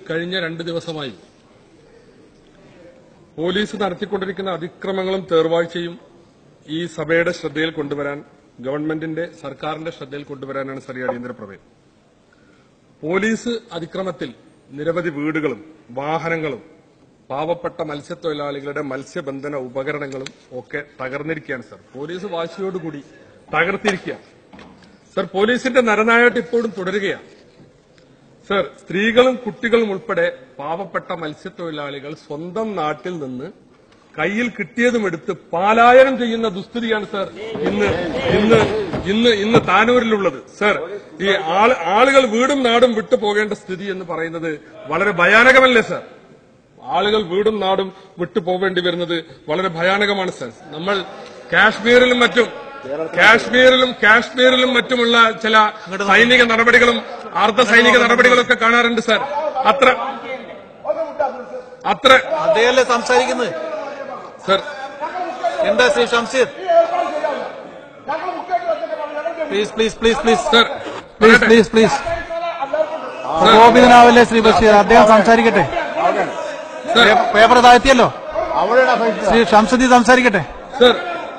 കഴിഞ്ഞ രണ്ട് ദിവസമായി പോലീസ് നടത്തിക്കൊണ്ടിരിക്കുന്ന അതിക്രമങ്ങളും തേർവാഴ്ചയും ഈ സഭയുടെ ശ്രദ്ധയിൽ കൊണ്ടുവരാൻ ഗവൺമെന്റിന്റെ സർക്കാരിന്റെ ശ്രദ്ധയിൽ കൊണ്ടുവരാനാണ് സർ ഈ അടിയന്തര പ്രമേയം പോലീസ് അതിക്രമത്തിൽ നിരവധി വീടുകളും വാഹനങ്ങളും പാവപ്പെട്ട മത്സ്യത്തൊഴിലാളികളുടെ മത്സ്യബന്ധന ഉപകരണങ്ങളും ഒക്കെ തകർന്നിരിക്കുകയാണ് സർ പോലീസ് വാശിയോടുകൂടി തകർത്തിരിക്കുകയാണ് സർ പോലീസിന്റെ നരനായിട്ട് ഇപ്പോഴും തുടരുകയാണ് സർ സ്ത്രീകളും കുട്ടികളും ഉൾപ്പെടെ പാവപ്പെട്ട മത്സ്യത്തൊഴിലാളികൾ സ്വന്തം നാട്ടിൽ നിന്ന് കയ്യിൽ കിട്ടിയതും എടുത്ത് പാലായനം ചെയ്യുന്ന ദുസ്ഥിതിയാണ് സർ ഇന്ന് ഇന്ന് ഇന്ന് ഇന്ന് താനൂരിലുള്ളത് സർ ഈ ആള് ആളുകൾ വീടും നാടും വിട്ടു പോകേണ്ട സ്ഥിതി എന്ന് പറയുന്നത് വളരെ ഭയാനകമല്ലേ സർ ആളുകൾ വീടും നാടും വിട്ടു പോവേണ്ടി വരുന്നത് വളരെ ഭയാനകമാണ് സർ നമ്മൾ കാശ്മീരിലും മറ്റും കാശ്മീരിലും കാശ്മീരിലും മറ്റുമുള്ള ചില സൈനിക നടപടികളും അർദ്ധ സൈനിക നടപടികളൊക്കെ കാണാറുണ്ട് സർ അത്ര അത്ര അദ്ദേഹമല്ലേ സംസാരിക്കുന്നത് സർ എന്താ Shri Shamseer please please please please sir please please please പ്രകോപിതനാവല്ലേ ശ്രീ ബഷീർ അദ്ദേഹം സംസാരിക്കട്ടെ സർ പേ- പേപ്പർ താഴ്ത്തിയല്ലോ ശ്രീ ഷംസുദ്ദീൻ സംസാരിക്കട്ടെ സർ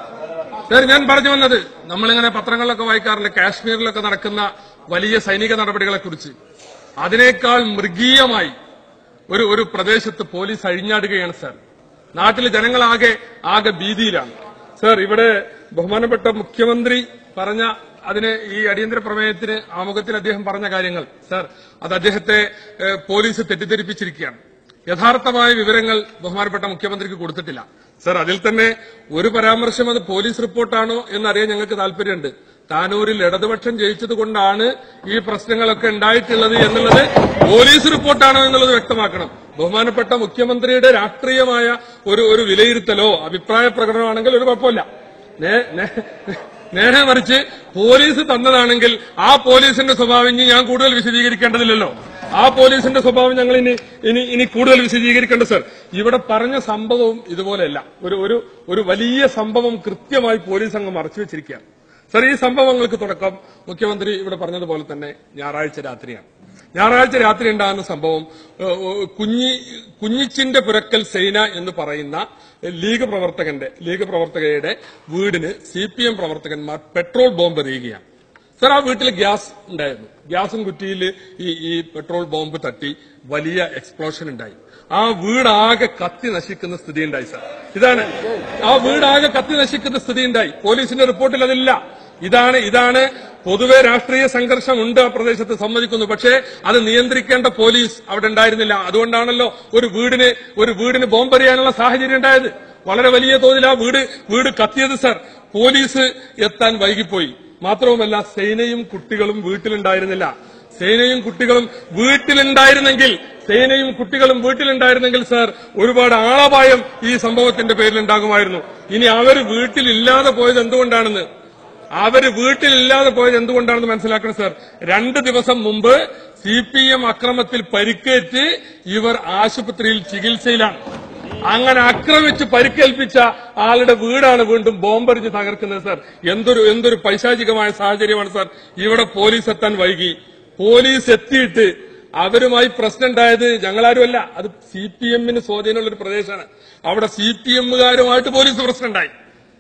സർ ഞാൻ പറഞ്ഞു വന്നത് നമ്മളിങ്ങനെ പത്രങ്ങളിലൊക്കെ വായിക്കാറില്ല കാശ്മീരിലൊക്കെ നടക്കുന്ന വലിയ സൈനിക നടപടികളെ കുറിച്ച് അതിനേക്കാൾ മൃഗീയമായി ഒരു ഒരു പ്രദേശത്ത് പോലീസ് അഴിഞ്ഞാടുകയാണ് സർ നാട്ടിലെ ജനങ്ങളാകെ ആകെ ഭീതിയിലാണ് സർ ഇവിടെ ബഹുമാനപ്പെട്ട മുഖ്യമന്ത്രി പറഞ്ഞ അതിന് ഈ അടിയന്തര പ്രമേയത്തിന് ആമുഖത്തിൽ അദ്ദേഹം പറഞ്ഞ കാര്യങ്ങൾ സർ അത് അദ്ദേഹത്തെ ഏഹ്, പോലീസ് തെറ്റിദ്ധരിപ്പിച്ചിരിക്കുകയാണ് യഥാർത്ഥമായ വിവരങ്ങൾ ബഹുമാനപ്പെട്ട മുഖ്യമന്ത്രിക്ക് കൊടുത്തിട്ടില്ല സർ അതിൽ തന്നെ ഒരു പരാമർശം അത് പോലീസ് റിപ്പോർട്ടാണോ എന്നറിയാൻ ഞങ്ങൾക്ക് താല്പര്യമുണ്ട് താനൂരിൽ ഇടതുപക്ഷം ജയിച്ചത് കൊണ്ടാണ് ഈ പ്രശ്നങ്ങളൊക്കെ ഉണ്ടായിട്ടുള്ളത് എന്നുള്ളത് പോലീസ് റിപ്പോർട്ടാണോ എന്നുള്ളത് വ്യക്തമാക്കണം ബഹുമാനപ്പെട്ട മുഖ്യമന്ത്രിയുടെ രാഷ്ട്രീയമായ ഒരു ഒരു വിലയിരുത്തലോ അഭിപ്രായ പ്രകടനമാണെങ്കിൽ ഒരു കുഴപ്പമില്ല നേ- നേ- നേരെ മറിച്ച് പോലീസ് തന്നതാണെങ്കിൽ ആ പോലീസിന്റെ സ്വഭാവം ഇനി ഞാൻ കൂടുതൽ വിശദീകരിക്കേണ്ടതില്ലല്ലോ ആ പോലീസിന്റെ സ്വഭാവം ഞങ്ങൾ ഇനി ഇനി ഇനി കൂടുതൽ വിശദീകരിക്കേണ്ട സർ ഇവിടെ പറഞ്ഞ സംഭവവും ഇതുപോലെയല്ല ഒരു ഒരു ഒരു വലിയ സംഭവം കൃത്യമായി പോലീസ് അങ്ങ് മറച്ചു വെച്ചിരിക്കുകയാണ് സർ ഈ സംഭവങ്ങൾക്ക് തുടക്കം മുഖ്യമന്ത്രി ഇവിടെ പറഞ്ഞതുപോലെ തന്നെ ഞായറാഴ്ച രാത്രിയാണ് ഞായറാഴ്ച രാത്രി ഉണ്ടാകുന്ന സംഭവം ഏഹ്, ഏഹ്, കുഞ്ഞി കുഞ്ഞിച്ചിന്റെ പുരക്കൽ സേന എന്ന് പറയുന്ന ലീഗ് പ്രവർത്തകന്റെ ലീഗ് പ്രവർത്തകയുടെ വീടിന് സി പി എം പ്രവർത്തകന്മാർ പെട്രോൾ ബോംബ് എറിയുകയാണ് സർ ആ വീട്ടിൽ ഗ്യാസ് ഉണ്ടായിരുന്നു ഗ്യാസും കുറ്റിയിൽ ഈ ഈ പെട്രോൾ ബോംബ് തട്ടി വലിയ എക്സ്പ്ലോഷൻ ഉണ്ടായി ആ വീടാകെ കത്തി നശിക്കുന്ന സ്ഥിതി ഉണ്ടായി സർ ഇതാണ് ആ വീടാകെ കത്തി നശിക്കുന്ന സ്ഥിതി ഉണ്ടായി പോലീസിന്റെ റിപ്പോർട്ടിൽ അതില്ല ഇതാണ് ഇതാണ് പൊതുവെ രാഷ്ട്രീയ സംഘർഷം ഉണ്ട് ആ പ്രദേശത്ത് സമ്മതിക്കുന്നു പക്ഷേ അത് നിയന്ത്രിക്കേണ്ട പോലീസ് അവിടെ ഉണ്ടായിരുന്നില്ല അതുകൊണ്ടാണല്ലോ ഒരു വീടിന് ഒരു വീടിന് ബോംബെറിയാനുള്ള സാഹചര്യം ഉണ്ടായത് വളരെ വലിയ തോതിൽ ആ വീട് വീട് കത്തിയത് സർ പോലീസ് എത്താൻ വൈകിപ്പോയി മാത്രവുമല്ല സേനയും കുട്ടികളും വീട്ടിലുണ്ടായിരുന്നില്ല സേനയും കുട്ടികളും വീട്ടിലുണ്ടായിരുന്നെങ്കിൽ സേനയും കുട്ടികളും വീട്ടിലുണ്ടായിരുന്നെങ്കിൽ സർ ഒരുപാട് ആളപായം ഈ സംഭവത്തിന്റെ പേരിൽ ഉണ്ടാകുമായിരുന്നു ഇനി അവര് വീട്ടിലില്ലാതെ പോയത് എന്തുകൊണ്ടാണെന്ന് അവര് വീട്ടിലില്ലാതെ പോയത് എന്തുകൊണ്ടാണെന്ന് മനസ്സിലാക്കണം സർ രണ്ട് ദിവസം മുമ്പ് സി പി എം അക്രമത്തിൽ പരിക്കേറ്റ് ഇവർ ആശുപത്രിയിൽ ചികിത്സയിലാണ് അങ്ങനെ ആക്രമിച്ച് പരിക്കേൽപ്പിച്ച ആളുടെ വീടാണ് വീണ്ടും ബോംബെറിഞ്ഞ് തകർക്കുന്നത് സർ എന്തൊരു എന്തൊരു പൈശാചികമായ സാഹചര്യമാണ് സർ ഇവിടെ പോലീസ് എത്താൻ വൈകി പോലീസ് എത്തിയിട്ട് അവരുമായി പ്രശ്നം ഉണ്ടായത് ഞങ്ങളാരുമല്ല അത് സി പി എമ്മിന് സ്വാധീനമുള്ള ഒരു പ്രദേശമാണ് അവിടെ സി പി എമ്മുകാരുമായിട്ട് പോലീസ് പ്രശ്നം ഉണ്ടായി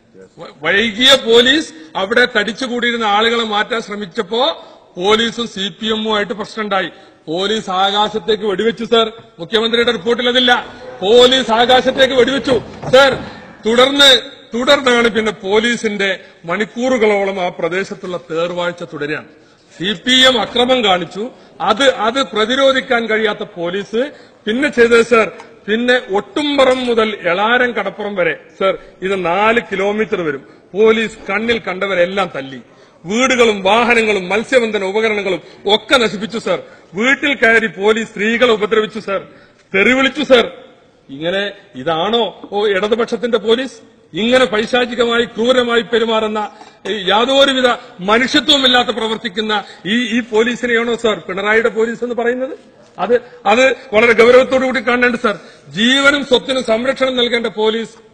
വ- വൈകിയ പോലീസ് അവിടെ തടിച്ചുകൂടിയിരുന്ന ആളുകളെ മാറ്റാൻ ശ്രമിച്ചപ്പോ പോലീസും സി പി എമ്മുമായിട്ട് പ്രശ്നമുണ്ടായി പോലീസ് ആകാശത്തേക്ക് വെടിവെച്ചു സർ മുഖ്യമന്ത്രിയുടെ റിപ്പോർട്ടിൽ അതില്ല പോലീസ് ആകാശത്തേക്ക് വെടിവെച്ചു സർ തുടർന്ന് തുടർന്നാണ് പിന്നെ പോലീസിന്റെ മണിക്കൂറുകളോളം ആ പ്രദേശത്തുള്ള തേർവാഴ്ച തുടരുകയാണ് സി പി എം അക്രമം കാണിച്ചു അത് അത് പ്രതിരോധിക്കാൻ കഴിയാത്ത പോലീസ് പിന്നെ ചെയ്തത് സർ പിന്നെ ഒട്ടുംപുറം മുതൽ എളാരം കടപ്പുറം വരെ സർ ഇത് നാല് കിലോമീറ്റർ വരും പോലീസ് കണ്ണിൽ കണ്ടവരെല്ലാം തല്ലി വീടുകളും വാഹനങ്ങളും മത്സ്യബന്ധന ഉപകരണങ്ങളും ഒക്കെ നശിപ്പിച്ചു സർ വീട്ടിൽ കയറി പോലീസ് സ്ത്രീകളെ ഉപദ്രവിച്ചു സർ തെറിവിളിച്ചു സർ ഇങ്ങനെ ഇതാണോ ഓ ഇടതുപക്ഷത്തിന്റെ പോലീസ് ഇങ്ങനെ പൈശാചികമായി ക്രൂരമായി പെരുമാറുന്ന ഈ യാതൊരുവിധ മനുഷ്യത്വമില്ലാത്ത പ്രവർത്തിക്കുന്ന ഈ ഈ പോലീസിനെയാണോ സാർ പിണറായിയുടെ പോലീസ് എന്ന് പറയുന്നത് അത് അത് വളരെ ഗൗരവത്തോടു കൂടി കാണേണ്ട സാർ ജീവനും സ്വത്തിനും സംരക്ഷണം നൽകേണ്ട പോലീസ്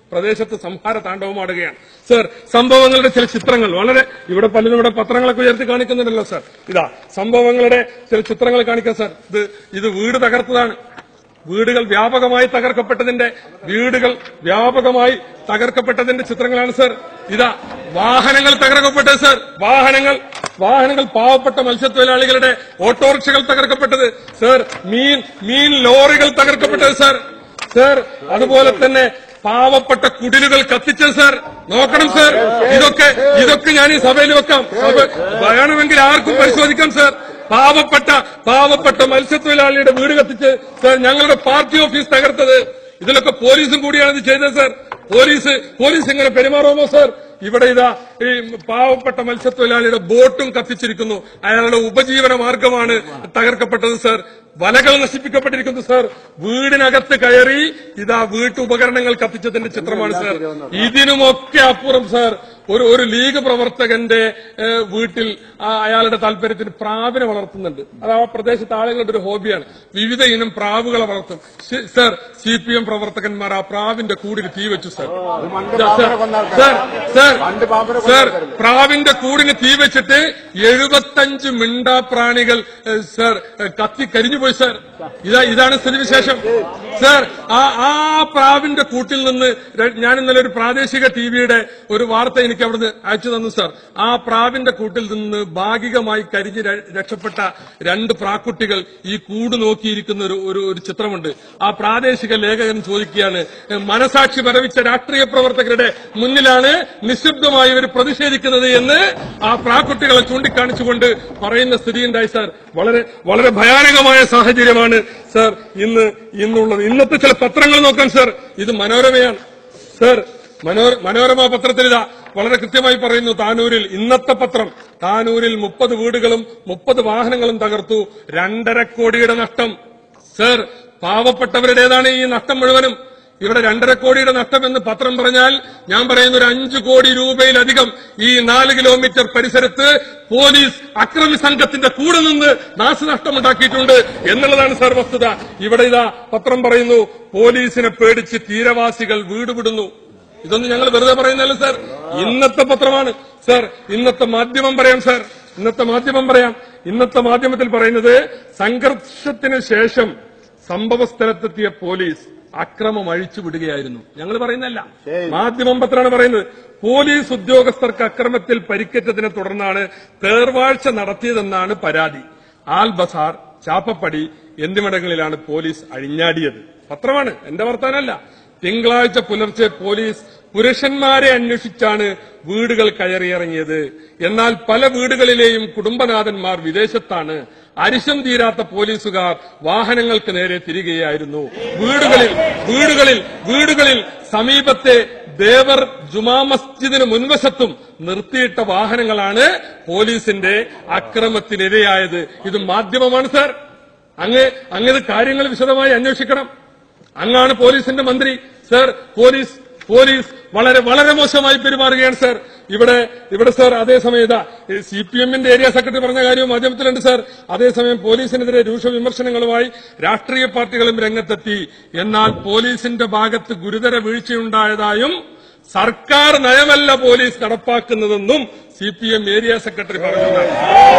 പ്രദേശത്ത് സംഹാര താണ്ഡവമാടുകയാണ് സർ സംഭവങ്ങളുടെ ചില ചിത്രങ്ങൾ വളരെ ഇവിടെ പലരും ഇവിടെ പത്രങ്ങളൊക്കെ ഉയർത്തി കാണിക്കുന്നുണ്ടല്ലോ സർ ഇതാ സംഭവങ്ങളുടെ ചില ചിത്രങ്ങൾ കാണിക്കാം സർ ഇത് ഇത് വീട് തകർത്തതാണ് വീടുകൾ വ്യാപകമായി തകർക്കപ്പെട്ടതിന്റെ വീടുകൾ വ്യാപകമായി തകർക്കപ്പെട്ടതിന്റെ ചിത്രങ്ങളാണ് സർ ഇതാ വാഹനങ്ങൾ തകർക്കപ്പെട്ടത് സർ വാഹനങ്ങൾ വാഹനങ്ങൾ പാവപ്പെട്ട മത്സ്യത്തൊഴിലാളികളുടെ ഓട്ടോറിക്ഷകൾ തകർക്കപ്പെട്ടത് സർ മീൻ മീൻ ലോറികൾ തകർക്കപ്പെട്ടത് സർ സർ അതുപോലെ തന്നെ പാവപ്പെട്ട കുടിലുകൾ കത്തിച്ചത് സർ നോക്കണം സർ ഇതൊക്കെ ഇതൊക്കെ ഞാൻ ഈ സഭയിൽ വെക്കാം സഭ വേണമെങ്കിൽ ആർക്കും പരിശോധിക്കാം സർ പാവപ്പെട്ട പാവപ്പെട്ട മത്സ്യത്തൊഴിലാളിയുടെ വീട് കത്തിച്ച് സർ ഞങ്ങളുടെ പാർട്ടി ഓഫീസ് തകർത്തത് ഇതിലൊക്കെ പോലീസും കൂടിയാണ് ഇത് ചെയ്തത് സർ പോലീസ് പോലീസ് എങ്ങനെ പെരുമാറുമോ സർ ഇവിടെ ഇതാ ഈ പാവപ്പെട്ട മത്സ്യത്തൊഴിലാളിയുടെ ബോട്ടും കത്തിച്ചിരിക്കുന്നു അയാളുടെ ഉപജീവന മാർഗമാണ് തകർക്കപ്പെട്ടത് സർ വലകൾ നശിപ്പിക്കപ്പെട്ടിരിക്കുന്നു സർ വീടിനകത്ത് കയറി ഇതാ വീട്ടുപകരണങ്ങൾ കത്തിച്ചതിന്റെ ചിത്രമാണ് സർ ഇതിനുമൊക്കെ അപ്പുറം സർ ഒരു ഒരു ലീഗ് പ്രവർത്തകന്റെ ഏഹ്, വീട്ടിൽ ആ അയാളുടെ താല്പര്യത്തിന് പ്രാവിനെ വളർത്തുന്നുണ്ട് അത് ആ പ്രദേശത്തെ ആളുകളുടെ ഒരു ഹോബിയാണ് വിവിധ ഇനം പ്രാവുകളെ വളർത്തും ശ- സർ സി പി എം പ്രവർത്തകന്മാർ ആ പ്രാവിന്റെ കൂടിന് തീ വെച്ചു സർ പണ്ട് സർ, പാമ്പനെ കൊന്ന ആൾക്കാരാ. സർ സർ പണ്ട് പാമ്പനെ കൊന്ന സർ ആൾക്കാരല്ലേ? പ്രാവിന്റെ കൂടിന് തീ വെച്ചിട്ട് എഴുപത്തഞ്ച് മിണ്ടാപ്രാണികൾ ഏഹ്, സർ ഏഹ്, കത്തി കരിഞ്ഞുപോയി സർ ഇതാ ഇതാണ് സ്ഥിതിവിശേഷം സർ ആ ആ പ്രാവിന്റെ കൂട്ടിൽ നിന്ന് ര- ഞാൻ ഇന്നലെ ഒരു പ്രാദേശിക ടിവിയുടെ ഒരു വാർത്ത എനിക്ക് അവിടുന്ന് അയച്ചു തന്നു സർ ആ പ്രാവിന്റെ കൂട്ടിൽ നിന്ന് ഭാഗികമായി കരിഞ്ഞ് ര- രക്ഷപ്പെട്ട രണ്ട് പ്രാക്കുട്ടികൾ ഈ കൂട് നോക്കിയിരിക്കുന്ന ഒരു ഒരു ഒരു ചിത്രമുണ്ട് ആ പ്രാദേശിക ലേഖകൻ ചോദിക്കുകയാണ് "ഏഹ്, മനസാക്ഷി മരവിച്ച രാഷ്ട്രീയ പ്രവർത്തകരുടെ മുന്നിലാണ് നിശബ്ദമായി ഇവർ പ്രതിഷേധിക്കുന്നത് എന്ന് ആ പ്രാക്കുട്ടികളെ ചൂണ്ടിക്കാണിച്ചുകൊണ്ട് പറയുന്ന സ്ഥിതിയുണ്ടായി സാർ വളരെ വളരെ ഭയാനകമായ സാഹചര്യമാണ് സാർ ഇന്ന് ഇന്നുള്ളത് ഇന്നത്തെ ചില പത്രങ്ങൾ നോക്കാം സാർ ഇത് മനോരമയാണ് സാർ മനോര മനോരമ പത്രത്തിൽ ഇതാ വളരെ കൃത്യമായി പറയുന്നു താനൂരിൽ ഇന്നത്തെ പത്രം താനൂരിൽ മുപ്പത് വീടുകളും മുപ്പത് വാഹനങ്ങളും തകർത്തു രണ്ടര കോടിയുടെ നഷ്ടം സർ പാവപ്പെട്ടവരുടേതാണ് ഈ നഷ്ടം മുഴുവനും ഇവിടെ രണ്ടര കോടിയുടെ നഷ്ടം എന്ന് പത്രം പറഞ്ഞാൽ ഞാൻ പറയുന്ന ഒരു അഞ്ചു കോടി രൂപയിലധികം ഈ നാല് കിലോമീറ്റർ പരിസരത്ത് പോലീസ് അക്രമി സംഘത്തിന്റെ കൂടെ നിന്ന് നാശനഷ്ടമുണ്ടാക്കിയിട്ടുണ്ട് എന്നുള്ളതാണ് സാർ വസ്തുത ഇവിടെ ഇതാ പത്രം പറയുന്നു പോലീസിനെ പേടിച്ച് തീരവാസികൾ വീട് വിടുന്നു ഇതൊന്നും ഞങ്ങൾ വെറുതെ പറയുന്നതല്ല സാർ ഇന്നത്തെ പത്രമാണ് സാർ ഇന്നത്തെ മാധ്യമം പറയാം സാർ ഇന്നത്തെ മാധ്യമം പറയാം ഇന്നത്തെ മാധ്യമത്തിൽ പറയുന്നത് സംഘർഷത്തിന് ശേഷം സംഭവ സ്ഥലത്തെത്തിയ പോലീസ് അക്രമം അഴിച്ചു വിടുകയായിരുന്നു ഞങ്ങൾ പറയുന്നതല്ല മാധ്യമം പത്രമാണ് പറയുന്നത് പോലീസ് ഉദ്യോഗസ്ഥർക്ക് അക്രമത്തിൽ പരിക്കേറ്റതിനെ തുടർന്നാണ് തേർവാഴ്ച നടത്തിയതെന്നാണ് പരാതി ആൽ ബസാർ ചാപ്പപ്പടി എന്നിവിടങ്ങളിലാണ് പോലീസ് അഴിഞ്ഞാടിയത് പത്രമാണ് എന്റെ വർത്താനല്ല തിങ്കളാഴ്ച പുലർച്ചെ പോലീസ് പുരുഷന്മാരെ അന്വേഷിച്ചാണ് വീടുകൾ കയറിയിറങ്ങിയത് എന്നാൽ പല വീടുകളിലെയും കുടുംബനാഥന്മാർ വിദേശത്താണ് അരിശം തീരാത്ത പോലീസുകാർ വാഹനങ്ങൾക്ക് നേരെ തിരികെയായിരുന്നു വീടുകളിൽ വീടുകളിൽ വീടുകളിൽ സമീപത്തെ ദേവർ ജുമാ മസ്ജിദിന് മുൻവശത്തും നിർത്തിയിട്ട വാഹനങ്ങളാണ് പോലീസിന്റെ അക്രമത്തിനിരയായത് ഇത് മാധ്യമമാണ് സാർ അങ്ങ് അങ്ങത് കാര്യങ്ങൾ വിശദമായി അന്വേഷിക്കണം അങ്ങാണ് പോലീസിന്റെ മന്ത്രി സർ പോലീസ് പോലീസ് വളരെ വളരെ മോശമായി പെരുമാറുകയാണ് സർ ഇവിടെ ഇവിടെ സർ അതേസമയം ഇതാ സി പി എമ്മിന്റെ ഏരിയ സെക്രട്ടറി പറഞ്ഞ കാര്യം മാധ്യമത്തിലുണ്ട് സർ അതേസമയം പോലീസിനെതിരെ രൂക്ഷ വിമർശനങ്ങളുമായി രാഷ്ട്രീയ പാർട്ടികളും രംഗത്തെത്തി എന്നാൽ പോലീസിന്റെ ഭാഗത്ത് ഗുരുതര വീഴ്ചയുണ്ടായതായും സർക്കാർ നയമല്ല പോലീസ് നടപ്പാക്കുന്നതെന്നും C P M area secretary പറഞ്ഞതാണ്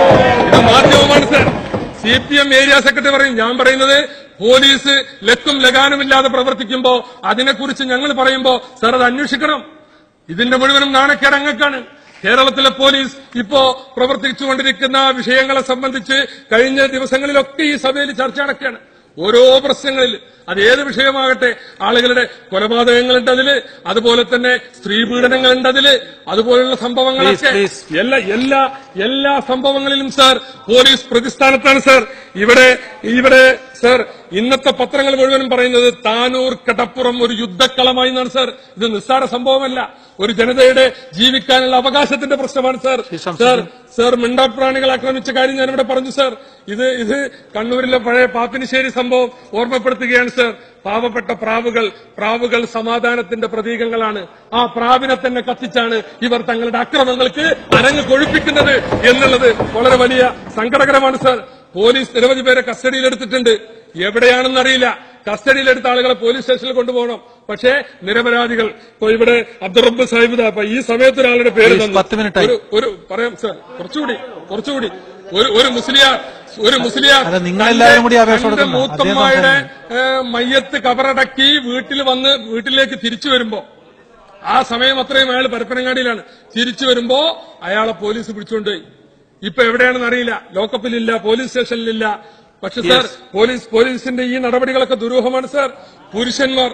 ഇത് മാധ്യമമാണ് sir C P M area secretary പറയും ഞാൻ പറയുന്നത് പോലീസ് ലക്കും ലഗാനുമില്ലാതെ പ്രവർത്തിക്കുമ്പോ അതിനെക്കുറിച്ച് ഞങ്ങൾ പറയുമ്പോ സർ അത് അന്വേഷിക്കണം ഇതിന്റെ മുഴുവനും നാണക്കേട് അങ്ങക്കാണ് കേരളത്തിലെ പോലീസ് ഇപ്പോ പ്രവർത്തിച്ചുകൊണ്ടിരിക്കുന്ന വിഷയങ്ങളെ സംബന്ധിച്ച് കഴിഞ്ഞ ദിവസങ്ങളിലൊക്കെ ഈ സഭയിൽ ചർച്ച നടക്കുകയാണ് ഓരോ പ്രശ്നങ്ങളിൽ അത് ഏത് വിഷയമാകട്ടെ ആളുകളുടെ കൊലപാതകങ്ങളുണ്ട് അതില് അതുപോലെ തന്നെ സ്ത്രീ പീഡനങ്ങളുണ്ട് അതില് അതുപോലുള്ള സംഭവങ്ങളൊക്കെ Please, എല്ലാ എല്ലാ എല്ലാ സംഭവങ്ങളിലും സാർ പോലീസ് പ്രതിസ്ഥാനത്താണ് സാർ ഇവിടെ ഇവിടെ സാർ ഇന്നത്തെ പത്രങ്ങൾ മുഴുവനും പറയുന്നത് താനൂർ കടപ്പുറം ഒരു യുദ്ധക്കളമായി എന്നാണ് സാർ ഇത് നിസ്സാര സംഭവമല്ല ഒരു ജനതയുടെ ജീവിക്കാനുള്ള അവകാശത്തിന്റെ പ്രശ്നമാണ് സാർ സാർ സാർ മിണ്ടാപ്രാണികൾ ആക്രമിച്ച കാര്യം ഞാനിവിടെ പറഞ്ഞു സാർ ഇത് ഇത് കണ്ണൂരിലെ പഴയ പാപ്പിനിശ്ശേരി സംഭവം ഓർമ്മപ്പെടുത്തുകയാണ് സാർ പാവപ്പെട്ട പ്രാവുകൾ പ്രാവുകൾ സമാധാനത്തിന്റെ പ്രതീകങ്ങളാണ് ആ പ്രാവിനെ തന്നെ കത്തിച്ചാണ് ഇവർ തങ്ങളുടെ അക്രമങ്ങൾക്ക് അരങ്ങ് കൊഴുപ്പിക്കുന്നത് എന്നുള്ളത് വളരെ വലിയ സങ്കടകരമാണ് സാർ പോലീസ് നിരവധി പേരെ കസ്റ്റഡിയിലെടുത്തിട്ടുണ്ട് എവിടെയാണെന്നറിയില്ല കസ്റ്റഡിയിലെടുത്ത ആളുകളെ പോലീസ് സ്റ്റേഷനിൽ കൊണ്ടുപോകണം പക്ഷേ നിരപരാധികൾ ഇപ്പൊ ഇവിടെ അബ്ദുറബ്ബ് സാഹിബ് ദാ, ഇപ്പൊ ഈ സമയത്ത് ഒരാളുടെ പേര് Please, തന്നു. പത്ത് minute ആയി. ഒരു ഒരു പറയാം സർ കുറച്ചുകൂടി കുറച്ചുകൂടി ഒരു ഒരു മുസ്ലിയാർ ഒരു മുസ്ലിയാർ അല്ല, നിങ്ങളെല്ലാവരും കൂടി അപേക്ഷ തന്റെ കൊടുക്കണം. മൂത്തമ്മായുടെ അദ്ദേഹം ഏ, മയ്യത്ത് കബറടക്കി വീട്ടിൽ വന്ന് വീട്ടിലേക്ക് തിരിച്ചു വരുമ്പോ ആ സമയം അത്രയും അയാൾ പരപ്പനങ്ങാടിയിലാണ് തിരിച്ചു വരുമ്പോ അയാളെ പോലീസ് പിടിച്ചുകൊണ്ടുപോയി ഇപ്പൊ എവിടെയാണെന്ന് അറിയില്ല ലോക്കപ്പിലില്ല പോലീസ് സ്റ്റേഷനിലില്ല പക്ഷെ സാർ പോലീസ് പോലീസിന്റെ ഈ നടപടികളൊക്കെ ദുരൂഹമാണ് സാർ പുരുഷന്മാർ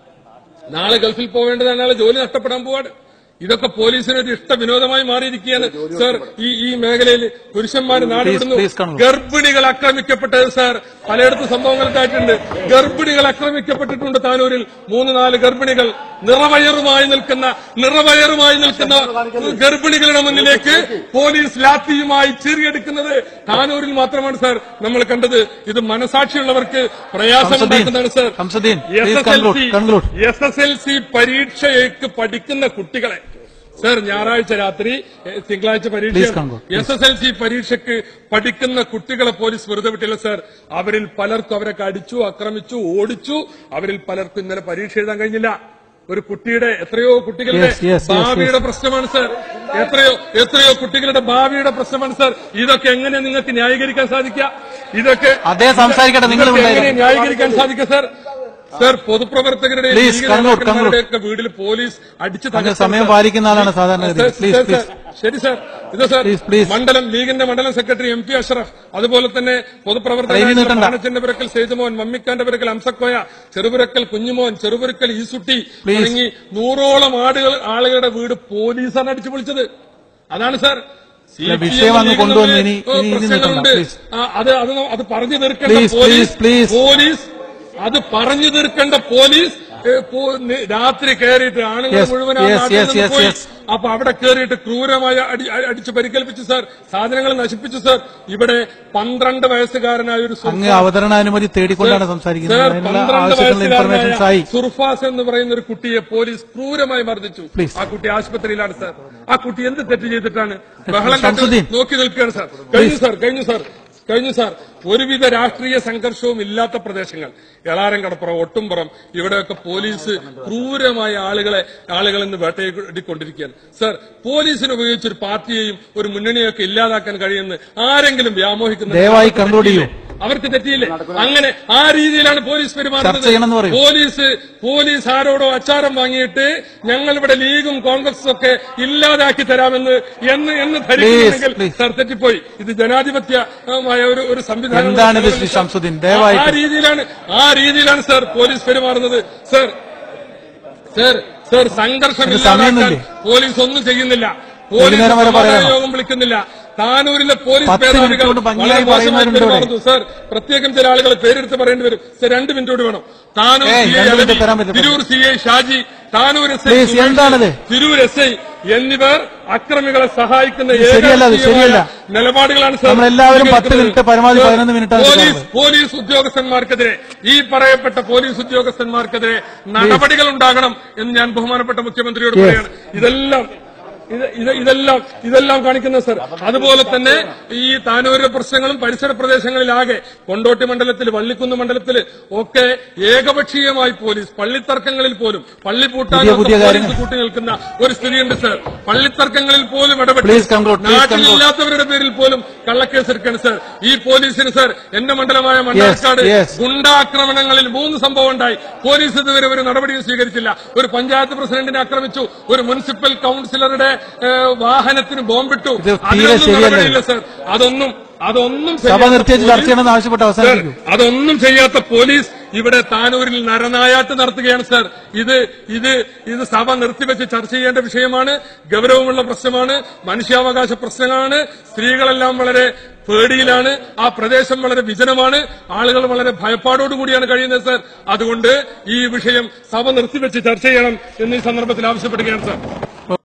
നാളെ ഗൾഫിൽ പോവേണ്ടത് അയാളെ ജോലി നഷ്ടപ്പെടാൻ പോവാണ് ഇതൊക്കെ പോലീസിന് ഒരു ഇഷ്ട വിനോദമായി മാറിയിരിക്കുകയാണ് സാർ ഈ ഈ മേഖലയിൽ പുരുഷന്മാർ നാടുവിടുന്നു please conclude. ഗർഭിണികൾ ആക്രമിക്കപ്പെട്ടത് സാർ പലയിടത്തും സംഭവങ്ങൾ ഉണ്ടായിട്ടുണ്ട് ഗർഭിണികൾ ആക്രമിക്കപ്പെട്ടിട്ടുണ്ട് താനൂരിൽ മൂന്ന് നാല് ഗർഭിണികൾ നിറവയറുമായി നിൽക്കുന്ന നിറവയറുമായി നിൽക്കുന്ന ഗർഭിണികളുടെ മുന്നിലേക്ക് പോലീസ് ലാത്തിയുമായി ചീറിയെടുക്കുന്നത് താനൂരിൽ മാത്രമാണ് സാർ നമ്മൾ കണ്ടത് ഇത് മനസാക്ഷിയുള്ളവർക്ക് പ്രയാസമുണ്ടാക്കുന്നതാണ് sir Hamzaddin, please conclude, conclude. S S L C പരീക്ഷയ്ക്ക് പഠിക്കുന്ന കുട്ടികളെ സർ ഞായറാഴ്ച രാത്രി എ, തിങ്കളാഴ്ച Please പരീക്ഷ conclude, S S L C പരീക്ഷയ്ക്ക് പഠിക്കുന്ന കുട്ടികളെ പോലീസ് വെറുതെ വിട്ടില്ല സർ അവരിൽ പലർക്കും അവരൊക്കെ അടിച്ചു ആക്രമിച്ചു ഓടിച്ചു അവരിൽ പലർക്കും ഇന്നലെ പരീക്ഷ എഴുതാൻ കഴിഞ്ഞില്ല ഒരു കുട്ടിയുടെ എത്രയോ കുട്ടികളുടെ Yes, yes, yes, ഭാവിയുടെ പ്രശ്നമാണ് സർ എത്രയോ എത്രയോ കുട്ടികളുടെ ഭാവിയുടെ പ്രശ്നമാണ് സർ ഇതൊക്കെ എങ്ങനെ നിങ്ങൾക്ക് ന്യായീകരിക്കാൻ സാധിക്കുക ഇതൊക്കെ അദ്ദേഹം സംസാരിക്കട്ടെ, നിങ്ങൾ ഇതൊക്കെ ഉണ്ടായിരുന്നു. എങ്ങനെ ന്യായീകരിക്കാൻ സാധിക്കുക സർ സർ പൊതുപ്രവർത്തകരുടെ Please, ലീഗ് conclude, നേതാക്കന്മാരുടെയൊക്കെ വീട്ടിൽ പോലീസ് അടിച്ചു അങ്ങ് സമയം പാലിക്കുന്ന ആളാണ് സാധാരണഗതിയിൽ. Sir, Please, sir, please. Sir, ശരി സാർ ഇത് സാർ Please, please. മണ്ഡലം ലീഗിന്റെ മണ്ഡലം സെക്രട്ടറി എം പി അഷ്റഫ് അതുപോലെ തന്നെ ഇനി പൊതുപ്രവർത്തകരായ നിർത്തണ്ട. പാണച്ചന്റെ പിറക്കൽ സേതുമോൻ മമ്മിക്കാന്റെ പിറക്കൽ അംസക്കോയ ചെറുപുരക്കൽ കുഞ്ഞുമോൻ ചെറുപുരക്കൽ ഈസുട്ടി Please. തുടങ്ങി നൂറോളം ആടുകൾ ആളുകളുടെ വീട് പോലീസാണ് അടിച്ചു പൊളിച്ചത് അതാണ് സാർ ഇല്ല, വിഷയം അങ്ങ് കൊണ്ടുവന്ന് ഇനി- ഇനി ഇത് പ്രശ്നങ്ങളുണ്ട് നിർത്തണ്ട, please. ആ, അത് അത് ന- അത് പറഞ്ഞു തീർക്കേണ്ട Please, police please, please. Police അത് പറഞ്ഞു തീർക്കേണ്ട പോലീസ് ഏ, പോ- നി- രാത്രി കയറിയിട്ട് ആണുങ്ങൾ Yes, മുഴുവൻ ആ yes, നാട്ടിൽ yes, നിന്ന് yes, പോയി yes. അപ്പൊ അവിടെ കയറിയിട്ട് ക്രൂരമായ അടി അ- അടിച്ച് പരിക്കേൽപ്പിച്ചു സാർ സാധനങ്ങൾ നശിപ്പിച്ചു സാർ ഇവിടെ പന്ത്രണ്ട് വയസ്സുകാരനായ ഒരു സുൽഫാൻ- അങ്ങ് അവതരണാനുമതി തേടിക്കൊണ്ടാണ് സംസാരിക്കുന്നത് സാർ, അതിനുള്ള പന്ത്രണ്ട് ആവശ്യത്തിനുള്ള ഇൻഫർമേഷൻസ് ആയി വയസ്സുകാരനായ സുർഫാസ് എന്ന് പറയുന്ന ഒരു കുട്ടിയെ പോലീസ് ക്രൂരമായി മർദ്ദിച്ചു Please. ആ കുട്ടി ആശുപത്രിയിലാണ് സാർ ആ കുട്ടി എന്ത് തെറ്റ് ചെയ്തിട്ടാണ് ബഹളം കേട്ട് ഷംസുദ്ദീൻ. നോക്കി നിൽക്കുകയാണ് സാർ കഴിഞ്ഞു സാർ കഴിഞ്ഞു സാർ കഴിഞ്ഞു സാർ ഒരുവിധ രാഷ്ട്രീയ സംഘർഷവും ഇല്ലാത്ത പ്രദേശങ്ങൾ എളാരം കടപ്പുറം ഒട്ടുംപുറം ഇവിടെയൊക്കെ പോലീസ് ക്രൂരമായ ആളുകളെ ആളുകളിൽ നിന്ന് വേട്ടയാടിക്കൊണ്ടിരിക്കുകയാണ് സാർ പോലീസിന് ഉപയോഗിച്ച് ഒരു പാർട്ടിയെയും ഒരു മുന്നണിയൊക്കെ ഇല്ലാതാക്കാൻ കഴിയുമെന്ന് ആരെങ്കിലും വ്യാമോഹിക്കുന്ന ദയവായി conclude ചെയ്യൂ. അവർക്ക് തെറ്റിയില്ലേ അങ്ങനെ ആ രീതിയിലാണ് പോലീസ് ചർച്ച ചെയ്യണമെന്ന് പറയൂ. പോലീസ് പോലീസ് ആരോടോ അച്ചാരം വാങ്ങിയിട്ട് ഞങ്ങൾ ഇവിടെ ലീഗും കോൺഗ്രസും ഒക്കെ ഇല്ലാതാക്കി തരാമെന്ന് എന്ന് എന്ന് ധരിക്കുന്നുണ്ടെങ്കിൽ please. സാർ തെറ്റിപ്പോയി ഇത് ജനാധിപത്യമായ ഒരു ഒരു സംവിധാനം എന്താണിത് ശ്രീ ഷംസുദ്ദീൻ? ദയവായിട്ട്. ആ രീതിയിലാണ് ആ രീതിയിലാണ് സാർ പോലീസ് പെരുമാറുന്നത് സാർ സാർ സാർ സംഘർഷം ഇത് ഇല്ലാതാക്കാൻ സമയമൊന്നുമില്ലേ? പോലീസ് ഒന്നും ചെയ്യുന്നില്ല പോലീസ് വൈകുന്നേരം വരെ സമാധാന പറയണം. യോഗം വിളിക്കുന്നില്ല താനൂരിലെ പോലീസ് പത്ത് മേധാവികൾ മിനിറ്റ് കൊണ്ട് ഭംഗിയായി വളരെ മോശമായി പറയുന്നവരുണ്ട് ഇവിടെ. പെരുമാറുന്നു സാർ പ്രത്യേകം ചില ആളുകൾ പേരെടുത്ത് പറയേണ്ടി വരും സാർ രണ്ട് മിനിറ്റ് കൂടി വേണം താനൂർ ഏയ്, സി ഐ രണ്ട് മിനിറ്റ് അലവി, തരാൻ പറ്റില്ല. Tirur C I Shaji Tanur S I Please, Sumesh, എന്താണിത്? തിരൂർ എസ് ഐ എന്നിവർ അക്രമികളെ സഹായിക്കുന്ന ഇത് ശരിയല്ല, അത് ഏകപക്ഷീയമായ ശരിയല്ല. നിലപാടുകളാണ് സാർ നമ്മളെല്ലാവരും പത്ത് സ്വീകരിക്കുന്നത്. മിനിറ്റ്, പരമാവധി സാർ, പതിനൊന്ന് മിനിറ്റാണ് പോലീസ് എടുക്കുന്നത്. പോലീസ് ഉദ്യോഗസ്ഥന്മാർക്കെതിരെ ഈ പറയപ്പെട്ട പോലീസ് ഉദ്യോഗസ്ഥന്മാർക്കെതിരെ നടപടികൾ ഉണ്ടാകണം എന്ന് ഞാൻ ബഹുമാനപ്പെട്ട മുഖ്യമന്ത്രിയോട് Yes. പറയാണ് ഇതെല്ലാം ഇത് ഇത് ഇതെല്ലാം ഇതെല്ലാം കാണിക്കുന്ന സർ അതുപോലെ തന്നെ ഈ താനൂരിലെ പ്രശ്നങ്ങളും പരിസര പ്രദേശങ്ങളിലാകെ കൊണ്ടോട്ടി മണ്ഡലത്തിൽ വള്ളിക്കുന്ന് മണ്ഡലത്തിൽ ഒക്കെ ഏകപക്ഷീയമായി പോലീസ് പള്ളിത്തർക്കങ്ങളിൽ പോലും പള്ളി പൂട്ടാനും പുതിയ പുതിയ ഒക്കെ കാര്യങ്ങൾ. പോലീസ് കൂട്ടി നിൽക്കുന്ന ഒരു സ്ഥിതിയുണ്ട് സർ പള്ളിത്തർക്കങ്ങളിൽ പോലും ഇടപെട്ട് Please conclude, please conclude. നാട്ടിലില്ലാത്തവരുടെ പേരിൽ പോലും കള്ളക്കേസ് എടുക്കണം സർ ഈ പോലീസിന് സർ എന്റെ മണ്ഡലമായ മണ്ണാർക്കാട് yes. ഗുണ്ടാക്രമണങ്ങളിൽ മൂന്ന് സംഭവം ഉണ്ടായി പോലീസ് ഇതുവരെ ഒരു നടപടിയും സ്വീകരിച്ചില്ല ഒരു പഞ്ചായത്ത് പ്രസിഡന്റിനെ ആക്രമിച്ചു ഒരു മുനിസിപ്പൽ കൌൺസിലറുടെ ഏഹ്, വാഹനത്തിന് ബോംബിട്ടു ഇത് തീരെ അതിനൊന്നും ശരിയല്ല. നടപടിയില്ല സർ അതൊന്നും അതൊന്നും സഭ ചെയ്യാത്ത നിർത്തിവെച്ച് ചർച്ച പോലീസ് ചെയ്യണമെന്ന് ആവശ്യപ്പെട്ട് സർ അവസാനിപ്പിക്കൂ അതൊന്നും ചെയ്യാത്ത പോലീസ് ഇവിടെ താനൂരിൽ നരനായാട്ട് നടത്തുകയാണ് സർ ഇത് ഇത് ഇത് സഭ നിർത്തിവെച്ച് ചർച്ച ചെയ്യേണ്ട വിഷയമാണ് ഗൗരവമുള്ള പ്രശ്നമാണ് മനുഷ്യാവകാശ പ്രശ്നങ്ങളാണ് സ്ത്രീകളെല്ലാം വളരെ പേടിയിലാണ് ആ പ്രദേശം വളരെ വിജനമാണ് ആളുകൾ വളരെ ഭയപ്പാടോടുകൂടിയാണ് കഴിയുന്നത് സർ അതുകൊണ്ട് ഈ വിഷയം സഭ നിർത്തിവെച്ച് ചർച്ച ചെയ്യണം എന്ന് ഈ സന്ദർഭത്തിൽ ആവശ്യപ്പെടുകയാണ് സർ